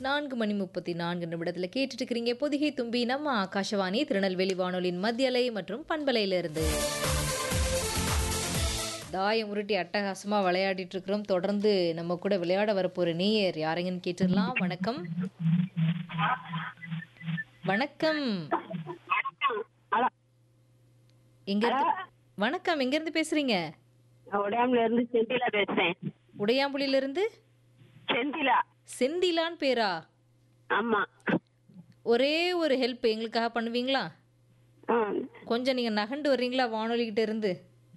நான்கு மணி முப்பத்தி நான்கு நிமிடத்தில் கேட்டுட்டு இருக்கிறீங்க பொதிகை தும்பி நம்ம ஆகாஷவாணி திருநெல்வேலி வானொலியின் மத்தியலை மற்றும் பண்பலையிலிருந்து தாயம் உருட்டி அட்டகாசமாக விளையாடிட்டு இருக்கிறோம் தொடர்ந்து நம்ம கூட விளையாட வரப்போற நீயர் யாரைங்கன்னு கேட்டுடலாம் வணக்கம் வணக்கம் ஹலோ எங்க இருந்து வணக்கம் எங்க இருந்து பேசுறீங்க உடையாமல இருந்து செந்திலா பேசுறேன் உடையாம்புலியில இருந்து செந்திலா செந்திலான்னு பேரா ஆமா ஒரே ஒரு ஹெல்ப் எங்களுக்காக பண்ணுவீங்களா ம் கொஞ்சம் நீங்க நகண்டு வர்றீங்களா வானொலிகிட்ட இருந்து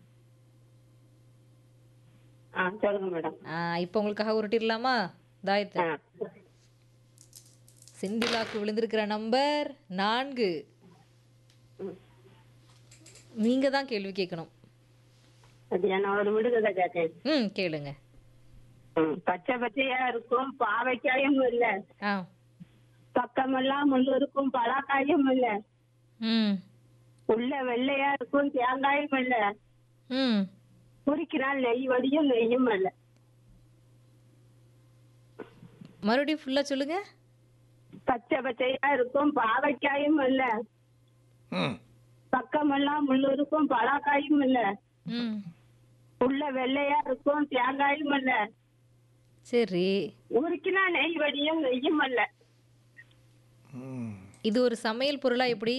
ஆ சொல்லுங்க மேடம் ஆ, இப்போ உங்களுக்காக உருட்டிடலாமா தாயத்தை ஆ செந்திலாக்கு விழுந்திருக்கிற நம்பர் நான்கு நீங்க தான் கேள்வி கேட்கணும் அது நான் ஒரு விடுதலை கேட்டேன் ம் கேளுங்க ம் பச்சை பச்சையா இருக்கும் பாவைக்காயும் இல்ல ஆ பக்கமெல்லாம் முள்ளு இருக்கும் பலாக்காயும் இல்ல ம் உள்ள வெள்ளையா இருக்கும் தேங்காயும் இல்ல ம் குறிக்கிறாள் நெய் வடியும் நெய்யும் இல்ல மறுபடியும் ஃபுல்லா சொல்லுங்க பச்சை பச்சையா இருக்கும் பாவைக்காயும் இல்ல ம் பக்கமெல்லாம் முள்ளு இருக்கும் பலாக்காயும் இல்ல ம் உள்ள வெள்ளையா இருக்கும் தேங்காயும் இல்ல சரி உருக்கினா நெய் வடியும் நெய்யும் அல்ல ம் இது ஒரு சமையல் பொருளா எப்படி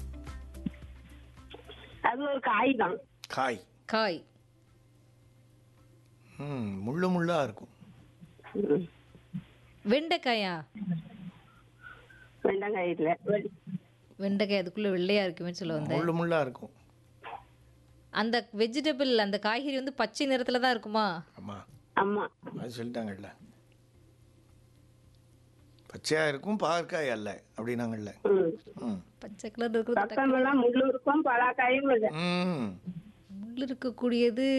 அது ஒரு காய் தான் காய் காய் ம் முள்ளு முள்ளா இருக்கும் வெண்டைக்காயா வெண்டங்காய் இல்ல வெ- வெண்டைக்காய் அதுக்குள்ள வெள்ளையா இருக்குமே சொல்ல வந்தேன் முள்ளு முள்ளா இருக்கும் அந்த வெஜிடபிள் அந்த காய்கறி வந்து பச்சை நிறத்துல தான் இருக்குமா ஆமா ஆமா அது சொல்லிட்டாங்கல்ல பச்சையா இருக்கும் பாகற்காய் அல்ல அப்படின்னாங்கல்ல ம். ம் பச்சை கலர் இருக்கிறது பக்கமெல்லாம் முள்ளு இருக்கும் பலாக்காயும் இல்ல ம் முள் இருக்கக்கூடியது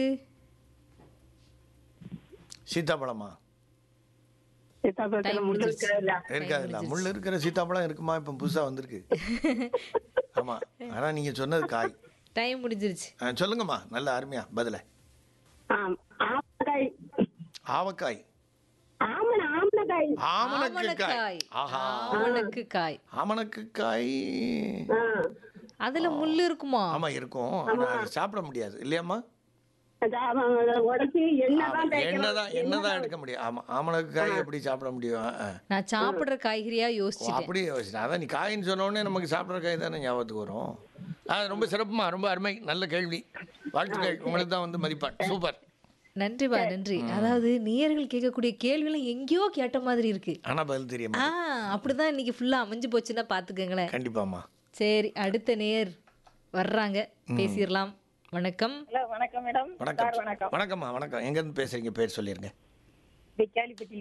சீத்தாப்பழமா சீத்தாப்பழத்துல முள்ளு இருக்கிறதுல இருக்காதுல்ல முள் இருக்கிற சீத்தாப்பழம் இருக்குமா இப்போ புதுசா வந்திருக்கு ஆமா ஆனா நீங்க சொன்னது காய் டைம் முடிஞ்சிருச்சு ஆ, சொல்லுங்கம்மா நல்ல அருமையா பதில ஆம் ஆமக்காய் ஆவக்காய் ஆமன ஆமனக்காய் ஆமணக்கு காய் ஆமணக்காய் ஆஹா ஆமணக்கு காய் ஆமணக்கு காய் ஆ. அதுல முள் இருக்குமா ஆமா இருக்கும் ஆனா அது சாப்பிட முடியாது இல்லையாம்மா அது அவன் அதை உடைச்சு எண்ணெய் தான் எண்ணெய் தான் எண்ணெய் தான் எடுக்க முடியும் ஆமா ஆமணக்கு காய் எப்படி சாப்பிட முடியும் ஆ. நான் சாப்பிடுற காய்கறியா ஓ, யோசிச்சுட்டேன் அப்படியே யோசிச்சேன் அதான் நீ காயின்னு சொன்ன உடனே நமக்கு சாப்பிட்ற காய் தானே ஞாபகத்துக்கு வரும் ஆ ரொம்ப சிறப்புமா ரொம்ப அருமை நல்ல கேள்வி வாழ்த்துக்கள் உங்களுக்கு தான் வந்து மதிப்பான் சூப்பர் நன்றிபா நன்றி அதாவது நேயர்கள் கேட்கக்கூடிய கேள்விலாம் எங்கேயோ கேட்ட மாதிரி இருக்கு ஆனா பதில் தெரியுமா ஆ அப்படிதான் இன்னைக்கு ஃபுல்லா அமைஞ்சு போச்சுன்னா பாத்துக்கங்களேன் கண்டிப்பாம்மா சரி அடுத்த நேயர் வர்றாங்க பேசிடலாம் வணக்கம் ஹலோ வணக்கம் மேடம் வணக்கம் வணக்கம்மா வணக்கம் எங்கேருந்து பேசுறீங்க பேர் சொல்லிருங்க விக்காலிப்பட்டியில